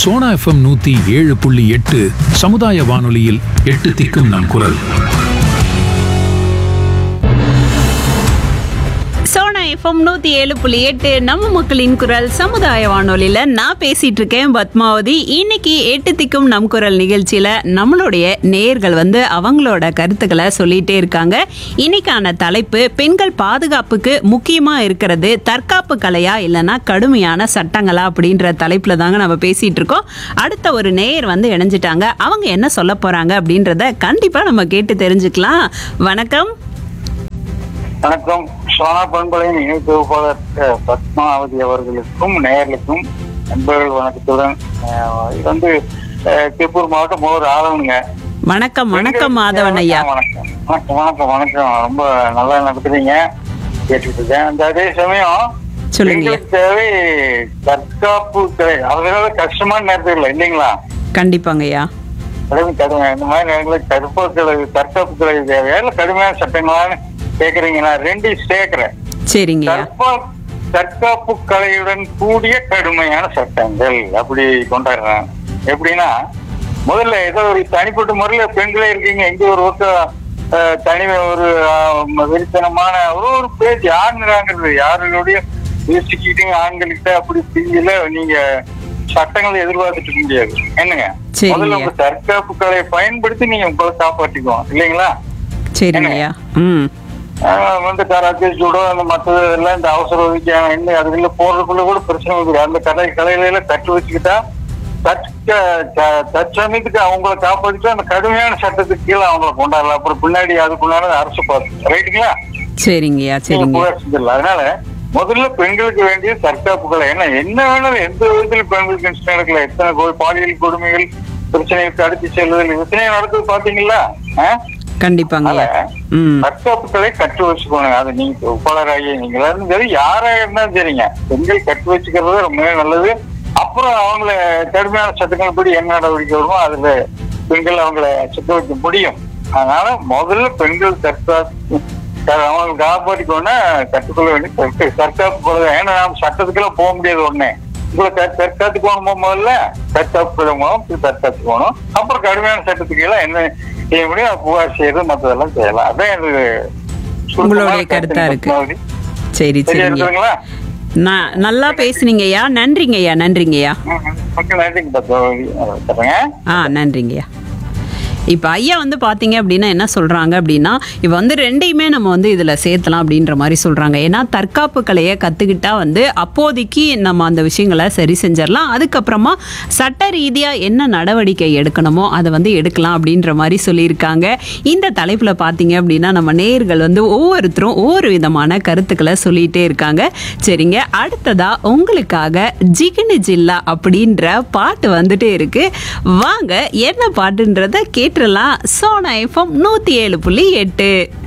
Sona FM நூத்தி ஏழு புள்ளி எட்டு சமுதாய வானொலியில் எட்டு திக்கும் நம் குரல் சோனா எஃப்எம் நூத்தி ஏழு புள்ளி எட்டு நம்ம மக்களின் குரல் சமுதாய வானொலியில நான் பேசிட்டு இருக்கேன் பத்மாவதி இன்னைக்கு எட்டு திக்கும் நம் குரல் நிகழ்ச்சியில நம்மளுடைய நேயர்கள் வந்து அவங்களோட கருத்துக்களை சொல்லிட்டே இருக்காங்க இன்னைக்கான தலைப்பு பெண்கள் பாதுகாப்புக்கு முக்கியமா இருக்கிறது தற்காப்பு கலையா இல்லைன்னா கடுமையான சட்டங்களா அப்படின்ற தலைப்புல தாங்க நம்ம பேசிட்டு இருக்கோம் அடுத்த ஒரு நேயர் வந்து இணைஞ்சிட்டாங்க அவங்க என்ன சொல்ல போறாங்க அப்படின்றத கண்டிப்பா நம்ம கேட்டு தெரிஞ்சுக்கலாம் வணக்கம் வணக்கம் சோனா பண்பலையின் இணை தொகுப்பாளர் அஹ், பத்மாவதி அவர்களுக்கும் நேயர்களுக்கும் நண்பர்கள் வணக்கத்துடன் அஹ், இது வந்து அஹ், திருப்பூர் மாவட்டம் மோர் ஆளுங்க வணக்கம் வணக்கம் மாதவன் ஐயா வணக்கம் வணக்கம் வணக்கம் வணக்கம் ரொம்ப நல்லா நடத்துறீங்க கேட்டுட்டு இருக்கேன் அந்த அதே சமயம் சொல்லுங்க ஐயா. பெண்களுக்கு தேவை தற்காப்பு கலை அதனால கஷ்டமான நேரத்தில் இல்லை இல்லைங்களா கண்டிப்பாங்க ஐயா கடுமை கடுமை இந்த மாதிரி நேரங்களுக்கு தற்காப்பு கலை தற்காப்பு கலை தேவையா இல்லை கடுமையான சட்டங்களான்னு கேட்குறீங்க நான் ரெண்டையும் சேர்க்கிறேன் சரிங்க ஐயா தற்பா- தற்காப்பு கலையுடன் கூடிய கடுமையான சட்டங்கள் அப்படி கொண்டாடுறேன் எப்படின்னா முதல்ல ஏதோ ஒரு தனிப்பட்ட முறையில பெண்களே இருக்கீங்க எங்க ஒரு பக்கம் அஹ், தனி ஒரு அஹ், வெறித்தனமான ஒரு ஒரு பேச்சு ஆண்கிறாங்கிறது யாருடைய பேசிக்கிட்டு ஆண்கள்கிட்ட அப்படி பிரியல நீங்க சட்டங்களை எதிர்பார்த்துட்டு இருக்க முடியாது என்னங்க சரிங்க. முதல்ல உங்க தற்காப்பு கலையை பயன்படுத்தி நீங்க உங்களை காப்பாற்றிக்குவோம் இல்லைங்களா சரிங்க ஐயா ம் ஆஹ் வந்து கராத்தே ஜூடோ அந்த மற்றது எல்லாம் இந்த அவசர உதவிக்கு என்ன அதுக்குள்ள போறதுக்குள்ள கூட பிரச்சனை இருக்குது அந்த கலை கலையில எல்லாம் கட்டு வச்சுக்கிட்டா தற்க த- தற்சமயத்துக்கு அவங்கள காப்பாத்திட்டு அந்த கடுமையான சட்டத்துக்கு கீழே அவங்கள கொண்டாடலாம் அப்புறம் பின்னாடி அதுக்குள்ளான அரசு பார்த்து ரைட்டுங்களா சரிங்க ஐயா நீங்க சரிங்க புகார் செஞ்சிடலாம் அதனால முதல்ல பெண்களுக்கு வேண்டிய தற்காப்பு கலை ஏன்னா என்ன வேணாலும் எந்த விதத்துல பெண்களுக்கு இன்ஸ்ட் நடக்கல எத்தனை கொ- பாலியல் கொடுமைகள் பிரச்சனைகளுக்கு அடுத்து செல்லுதல் எத்தனை நடக்குது பாத்தீங்களா ஆஹ் கண்டிப்பாங்க ஐயா ம் தற்காப்புகளை கற்று வச்சுக்கணும் அது நீங்க உப்பாளராகி நீங்களா இருந்தாலும் சரி யாரா இருந்தாலும் சரிங்க பெண்கள் கற்று வச்சுக்கிறது ரொம்ப நல்லது அப்புறம் அவங்கள கடுமையான சட்டங்கள் படி என்ன நடவடிக்கை வருமோ அதுல பெண்கள் அவங்கள சிக்க வைக்க முடியும் அதனால முதல்ல பெண்கள் தற்காப்பு அவங்களை காப்பாற்றிக்கோன்னா கற்றுக்கொள்ள வேண்டிய தற்க- தற்காப்பு கொள்கை ஏன்னா நாம் சட்டத்துக்கெல்லாம் போக முடியாது உடனே உங்களை த- தற்காத்துக்கோணுமோ முதல்ல தற்காப்பு கொள்கை மூலம் போய் தற்காத்துக்கணும் அப்புறம் கடுமையான சட்டத்துக்கு எல்லாம் என்ன செய்ய முடியும் அது புகார் செய்யறது மற்றதெல்லாம் செய்யலாம் அதான் எனக்கு உங்களுடைய கருத்தா இருக்கு. சரி சரியா சரிங்க இருக்குதுங்களா நான் நல்லா பேசுனீங்க ஐயா நன்றிங்க ஐயா நன்றிங்க ஐயா மக்கள் நன்றிங்க பத்மாவதி தரேங்க ஆ நன்றிங்க ஐயா இப்போ ஐயா வந்து பார்த்தீங்க அப்படின்னா என்ன சொல்கிறாங்க அப்படின்னா இப்போ வந்து ரெண்டையுமே நம்ம வந்து இதில் சேர்த்தலாம் அப்படின்ற மாதிரி சொல்கிறாங்க ஏன்னா தற்காப்பு கலையை கற்றுக்கிட்டா வந்து அப்போதைக்கு நம்ம அந்த விஷயங்களை சரி செஞ்சிடலாம் அதுக்கப்புறமா சட்ட ரீதியாக என்ன நடவடிக்கை எடுக்கணுமோ அதை வந்து எடுக்கலாம் அப்படின்ற மாதிரி சொல்லியிருக்காங்க இந்த தலைப்பில் பார்த்தீங்க அப்படின்னா நம்ம நேயர்கள் வந்து ஒவ்வொருத்தரும் ஒவ்வொரு விதமான கருத்துக்களை சொல்லிகிட்டே இருக்காங்க சரிங்க அடுத்ததாக உங்களுக்காக ஜிகினி ஜில்லா அப்படின்ற பாட்டு வந்துட்டே இருக்கு வாங்க என்ன பாட்டுன்றத கேட்டுடலாம் சோனா எஃப்எம் நூற்றி ஏழு புள்ளி எட்டு